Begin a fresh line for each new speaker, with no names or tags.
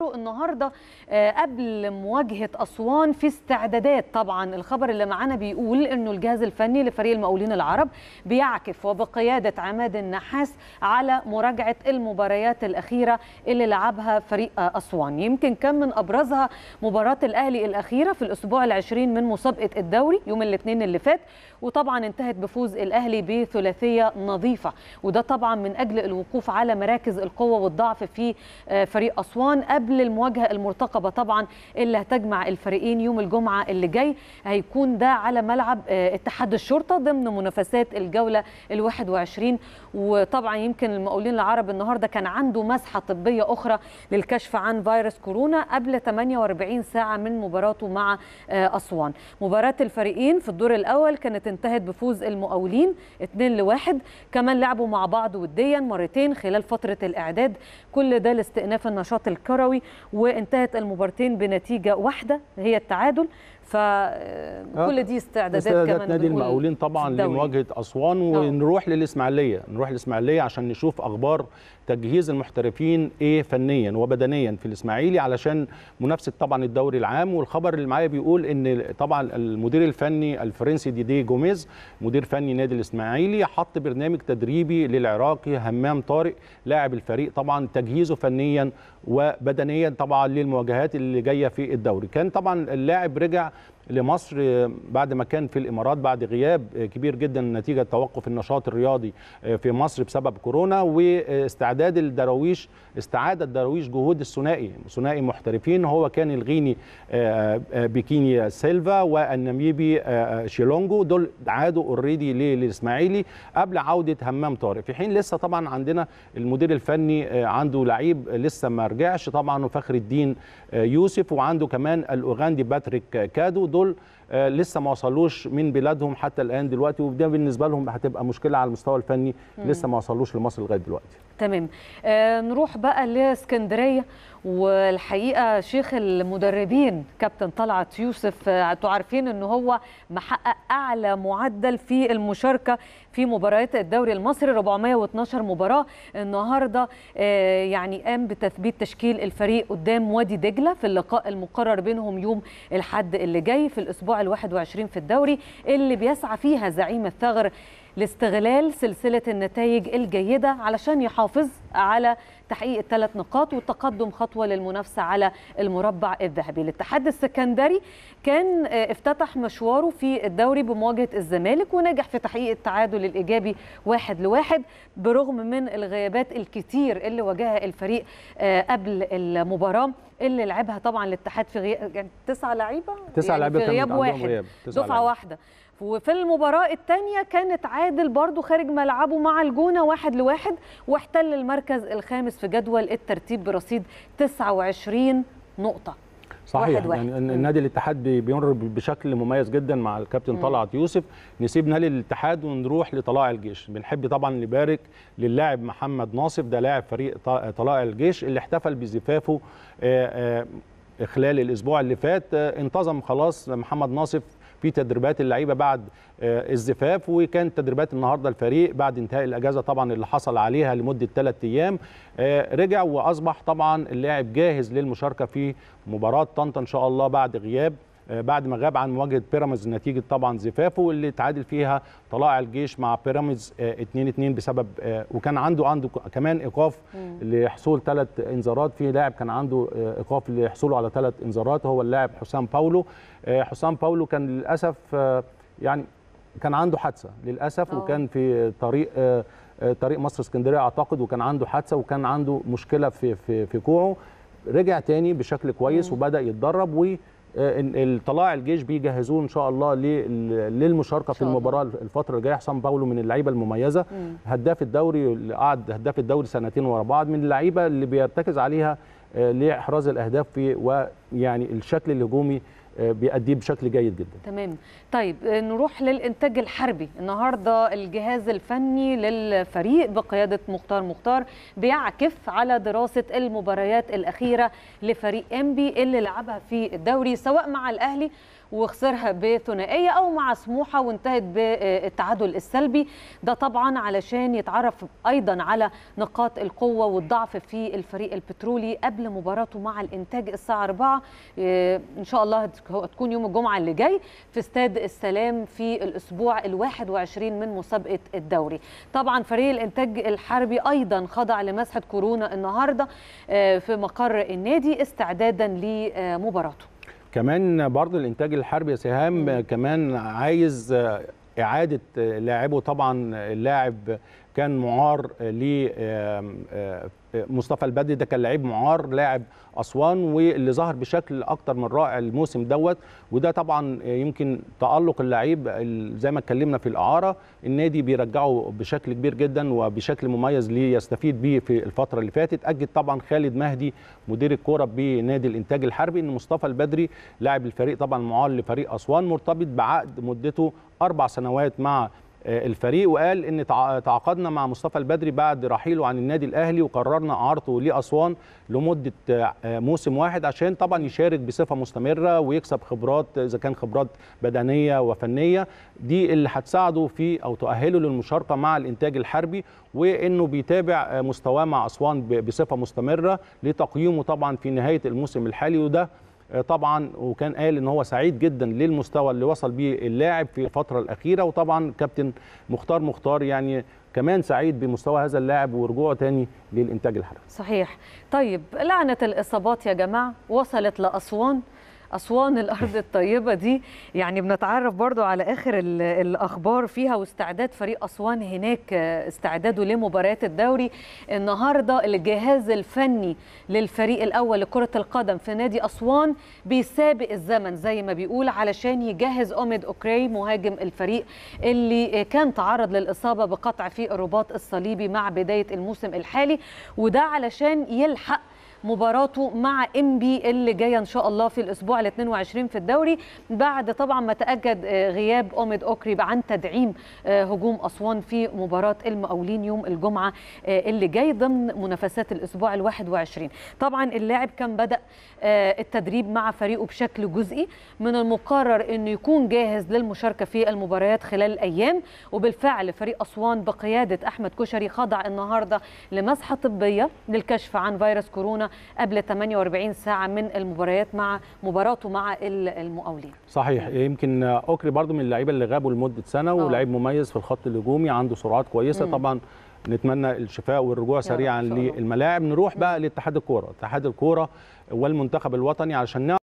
النهارده قبل مواجهه اسوان في استعدادات طبعا الخبر اللي معانا بيقول انه الجهاز الفني لفريق المقاولين العرب بيعكف وبقياده عماد النحاس على مراجعه المباريات الاخيره اللي لعبها فريق اسوان يمكن كان من ابرزها مباراه الاهلي الاخيره في الاسبوع العشرين من مسابقه الدوري يوم الاثنين اللي فات وطبعا انتهت بفوز الاهلي بثلاثيه نظيفه وده طبعا من اجل الوقوف على مراكز القوه والضعف في فريق اسوان قبل المواجهه المرتقبه طبعا اللي هتجمع الفريقين يوم الجمعه اللي جاي هيكون ده على ملعب اتحاد الشرطه ضمن منافسات الجوله ال21 وطبعا يمكن المقاولين العرب النهارده كان عنده مسحه طبيه اخرى للكشف عن فيروس كورونا قبل 48 ساعه من مباراته مع اسوان مباراه الفريقين في الدور الاول كانت انتهت بفوز المقاولين 2 لواحد كمان لعبوا مع بعض وديا مرتين خلال فتره الاعداد كل ده لاستئناف النشاط الكروي وانتهت المباراتين بنتيجه واحده هي التعادل فكل دي استعدادات,
استعدادات
كمان
نادي المقاولين طبعا لمواجهه اسوان ونروح للاسماعيليه نروح للاسماعيليه عشان نشوف اخبار تجهيز المحترفين ايه فنيا وبدنيا في الاسماعيلي علشان منافسه طبعا الدوري العام والخبر اللي معايا بيقول ان طبعا المدير الفني الفرنسي ديدي جوميز مدير فني نادي الاسماعيلي حط برنامج تدريبي للعراقي همام طارق لاعب الفريق طبعا تجهيزه فنيا وبدنيا طبعا للمواجهات اللي جايه في الدوري كان طبعا اللاعب رجع لمصر بعد ما كان في الامارات بعد غياب كبير جدا نتيجه توقف النشاط الرياضي في مصر بسبب كورونا واستعداد الدراويش استعاد الدراويش جهود الثنائي ثنائي محترفين هو كان الغيني بيكيني سيلفا والنميبي شيلونجو دول عادوا اوريدي للاسماعيلي قبل عوده همام طارق في حين لسه طبعا عندنا المدير الفني عنده لعيب لسه ما رجعش طبعا وفخر الدين يوسف وعنده كمان الاوغندي باتريك كادو دول لسه ما وصلوش من بلادهم حتى الان دلوقتي وده بالنسبه لهم هتبقى مشكله على المستوى الفني مم. لسه ما وصلوش لمصر لغايه دلوقتي
تمام آه نروح بقى لاسكندريه والحقيقه شيخ المدربين كابتن طلعت يوسف انتوا آه عارفين ان هو محقق اعلى معدل في المشاركه في مباريات الدوري المصري 412 مباراه النهارده آه يعني قام بتثبيت تشكيل الفريق قدام وادي دجله في اللقاء المقرر بينهم يوم الاحد اللي جاي في الاسبوع ال21 في الدوري اللي بيسعى فيها زعيم الثغر لاستغلال سلسلة النتائج الجيدة علشان يحافظ على تحقيق الثلاث نقاط والتقدم خطوة للمنافسة على المربع الذهبي الاتحاد السكندري كان افتتح مشواره في الدوري بمواجهة الزمالك ونجح في تحقيق التعادل الإيجابي واحد لواحد برغم من الغيابات الكتير اللي واجهها الفريق قبل المباراة اللي لعبها طبعا الاتحاد في غياب يعني تسعة لعيبة
تسعة
يعني
لعيبة
في غياب واحد دفعة واحدة وفي المباراة الثانية كانت عادل برضو خارج ملعبه مع الجونة واحد لواحد واحتل المركز الخامس في جدول الترتيب برصيد 29 نقطة
صحيح واحد واحد. يعني النادي الاتحاد بيمر بشكل مميز جدا مع الكابتن طلعت يوسف نسيب نادي الاتحاد ونروح لطلائع الجيش بنحب طبعا نبارك للاعب محمد ناصف ده لاعب فريق طلائع الجيش اللي احتفل بزفافه خلال الاسبوع اللي فات انتظم خلاص محمد ناصف في تدريبات اللعيبه بعد الزفاف وكان تدريبات النهارده الفريق بعد انتهاء الاجازه طبعا اللي حصل عليها لمده ثلاث ايام رجع واصبح طبعا اللاعب جاهز للمشاركه في مباراه طنطا ان شاء الله بعد غياب بعد ما غاب عن مواجهه بيراميدز نتيجه طبعا زفافه اللي تعادل فيها طلائع الجيش مع بيراميدز 2 2 بسبب وكان عنده عنده كمان ايقاف لحصول ثلاث انذارات في لاعب كان عنده ايقاف لحصوله على ثلاث انذارات هو اللاعب حسام باولو حسام باولو كان للاسف يعني كان عنده حادثه للاسف أوه. وكان في طريق طريق مصر اسكندريه اعتقد وكان عنده حادثه وكان عنده مشكله في في في كوعه رجع تاني بشكل كويس مم. وبدا يتدرب و الطلائع الجيش بيجهزوه ان شاء الله للمشاركه في المباراه الفتره الجايه حسام باولو من اللعيبه المميزه مم. هداف الدوري اللي قعد هداف الدوري سنتين ورا بعض من اللعيبه اللي بيرتكز عليها لاحراز الاهداف في ويعني الشكل الهجومي بيأديه بشكل جيد جدا
تمام طيب نروح للإنتاج الحربي النهاردة الجهاز الفني للفريق بقيادة مختار مختار بيعكف على دراسة المباريات الأخيرة لفريق إنبي اللي لعبها في الدوري سواء مع الأهلي وخسرها بثنائيه او مع سموحه وانتهت بالتعادل السلبي ده طبعا علشان يتعرف ايضا على نقاط القوه والضعف في الفريق البترولي قبل مباراته مع الانتاج الساعه 4 ان شاء الله هتكون يوم الجمعه اللي جاي في استاد السلام في الاسبوع ال21 من مسابقه الدوري طبعا فريق الانتاج الحربي ايضا خضع لمسحه كورونا النهارده في مقر النادي استعدادا لمباراته
كمان برضه الانتاج الحربي يا سهام م. كمان عايز اعاده لاعبه طبعا اللاعب كان معار لمصطفى البدري ده كان لعيب معار لاعب اسوان واللي ظهر بشكل اكتر من رائع الموسم دوت وده طبعا يمكن تالق اللعيب زي ما اتكلمنا في الاعاره النادي بيرجعه بشكل كبير جدا وبشكل مميز ليستفيد بيه في الفتره اللي فاتت اكد طبعا خالد مهدي مدير الكوره بنادي الانتاج الحربي ان مصطفى البدري لاعب الفريق طبعا معار لفريق اسوان مرتبط بعقد مدته اربع سنوات مع الفريق وقال ان تعاقدنا مع مصطفى البدري بعد رحيله عن النادي الاهلي وقررنا اعارته لاسوان لمده موسم واحد عشان طبعا يشارك بصفه مستمره ويكسب خبرات اذا كان خبرات بدنيه وفنيه دي اللي هتساعده في او تؤهله للمشاركه مع الانتاج الحربي وانه بيتابع مستواه مع اسوان بصفه مستمره لتقييمه طبعا في نهايه الموسم الحالي وده طبعا وكان قال ان هو سعيد جدا للمستوى اللي وصل بيه اللاعب في الفتره الاخيره وطبعا كابتن مختار مختار يعني كمان سعيد بمستوى هذا اللاعب ورجوعه تاني للانتاج الحربي
صحيح طيب لعنه الاصابات يا جماعه وصلت لاسوان أسوان الأرض الطيبة دي يعني بنتعرف برضو على آخر الأخبار فيها واستعداد فريق أسوان هناك استعداده لمباريات الدوري النهاردة الجهاز الفني للفريق الأول لكرة القدم في نادي أسوان بيسابق الزمن زي ما بيقول علشان يجهز أوميد أوكري مهاجم الفريق اللي كان تعرض للإصابة بقطع في الرباط الصليبي مع بداية الموسم الحالي وده علشان يلحق مباراته مع ام بي اللي جايه ان شاء الله في الاسبوع ال 22 في الدوري بعد طبعا ما تاكد غياب اوميد اوكري عن تدعيم هجوم اسوان في مباراه المقاولين يوم الجمعه اللي جاي ضمن منافسات الاسبوع ال 21 طبعا اللاعب كان بدا التدريب مع فريقه بشكل جزئي من المقرر انه يكون جاهز للمشاركه في المباريات خلال الايام وبالفعل فريق اسوان بقياده احمد كشري خضع النهارده لمسحه طبيه للكشف عن فيروس كورونا قبل 48 ساعه من المباريات مع مباراته مع المقاولين
صحيح يمكن اوكري برضو من اللعيبه اللي غابوا لمده سنه ولاعيب مميز في الخط الهجومي عنده سرعات كويسه مم. طبعا نتمنى الشفاء والرجوع سريعا للملاعب نروح بقى لاتحاد الكوره اتحاد الكوره والمنتخب الوطني علشان